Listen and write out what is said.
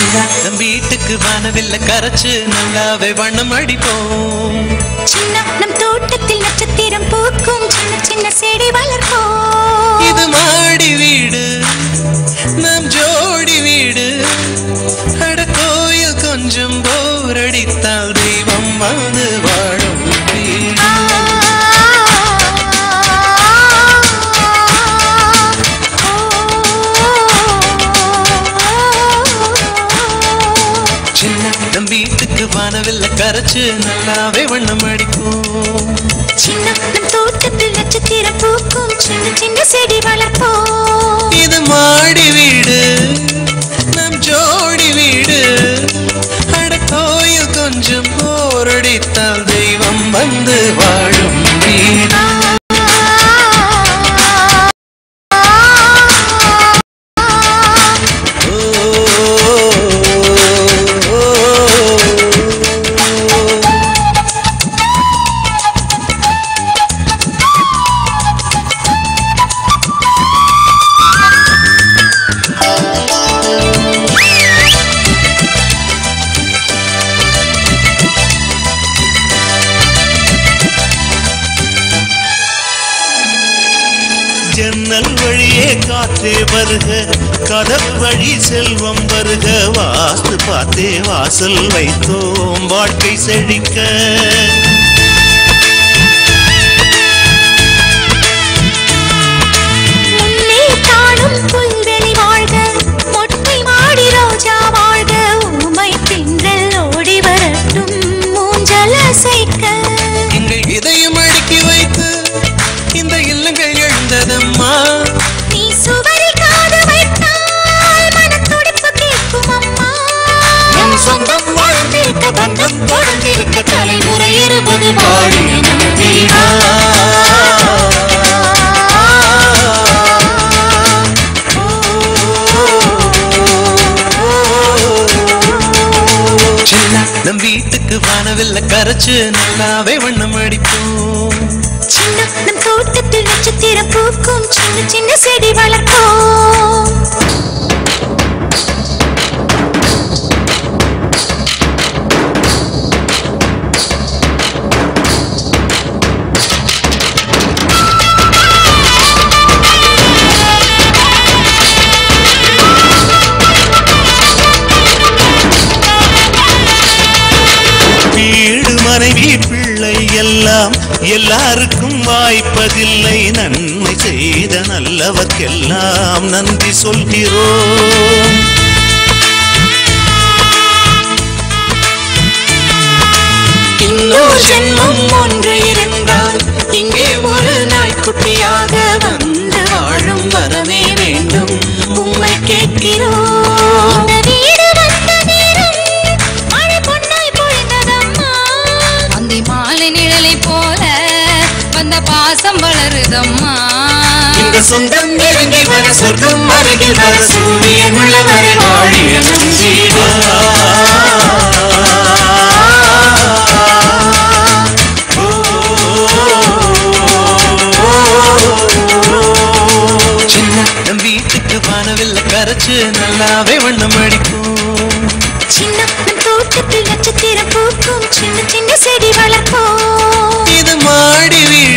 நம் வீட்டுக்கு வானவில்ல கரைச்சு நல்லாவே வண்ணம் அடிப்போம் சின்ன நம் தோட்டத்தில் நட்சத்திரம் பூக்கும் சின்ன சின்ன செடி வளர்ப்போம் இது மாடி வீடு நம் ஜோடி வீடு அட கோயில் கொஞ்சம் போர் அடித்தால் தெய்வம் வந்து வாழும் வீடு சின்ன நம் வீட்டுக்கு வானவில்ல கரைச்சு நல்லாவே வண்ணம் அடிப்போம் சின்ன நம் தோட்டத்தில் நட்சத்திரம் பூக்கும் சின்ன சின்ன செடி வளர்ப்போம் இது மாடி வீடு நம் ஜோடி வீடு அட கோயில் கொஞ்சம் போரடித்தால் தெய்வம் வந்து வாழும் வீடு ஓ, ஓ, ஓ. ஜன்னல் வழியே காற்றே வருக கதவு வழி செல்வம் வருக வாஸ்து பார்த்தே வாசல் வைத்தோம் வாழ்க்கை செழிக்க முன்னே காணும் புல்வெளி வாழ்க மொட்டை மாடி ரோஜா வாழ்க ஊமை திங்கள் ஓடி வரட்டும் மூஞ்சல் அசைக்க எங்கள் இதயம் அடுக்கி வைத்து இந்த இல்லங்கள் எழுந்ததம்மா நீ சுவரில் காது வைத்தால் மனத்துடிப்பு கேட்கும் அம்மா நம் சொந்தம் வாழ்ந்திருக்க பந்தம் தொடர்ந்திருக்க தலைமுறை இருபது வாழிய நம் வீடா. சின்ன நம் வீட்டுக்கு வானவில்ல கரைச்சு நல்லாவே வண்ணம் அடிப்போம் சின்ன நம் தோட்டத்தில் நட்சத்திரம் பூக்கும் சின்ன சின்ன செடி வளர்ப்போம் வீடு மனைவி பிள்ளை எல்லாம் எல்லாருக்கும் வாய்ப்பதில்லை நன்மை செய்த நல்லவர்க்கெல்லாம் நன்றி சொல்கிறோம் இன்னொரு ஜென்மம் ஒன்று இருந்தால் இங்கே ஒரு நாய்க்குட்டியாக வந்து வாழும் வரமே வேண்டும் உம்மை கேட்கிறோம் இந்த வீடு வந்த நேரம் மழை பொன்னாய் பொழிந்ததம்மா அந்தி மாலை நிழலை போல வந்த பாசம் வளருதம்மா இந்த சொந்தம் நெருங்கி வர சொர்க்கம் அருகில் வர சூரியன் உள்ளவரை வாழிய நம் ஜீவா. சின்ன நம் வீட்டுக்கு வானவில்ல கரைச்சு நல்லாவே வண்ணம் அடிப்போம் சின்ன நம் தோட்டத்தில் நட்சத்திரம் பூக்கும் சின்ன சின்ன செடி வளர்ப்போம் இது மாடி வீடு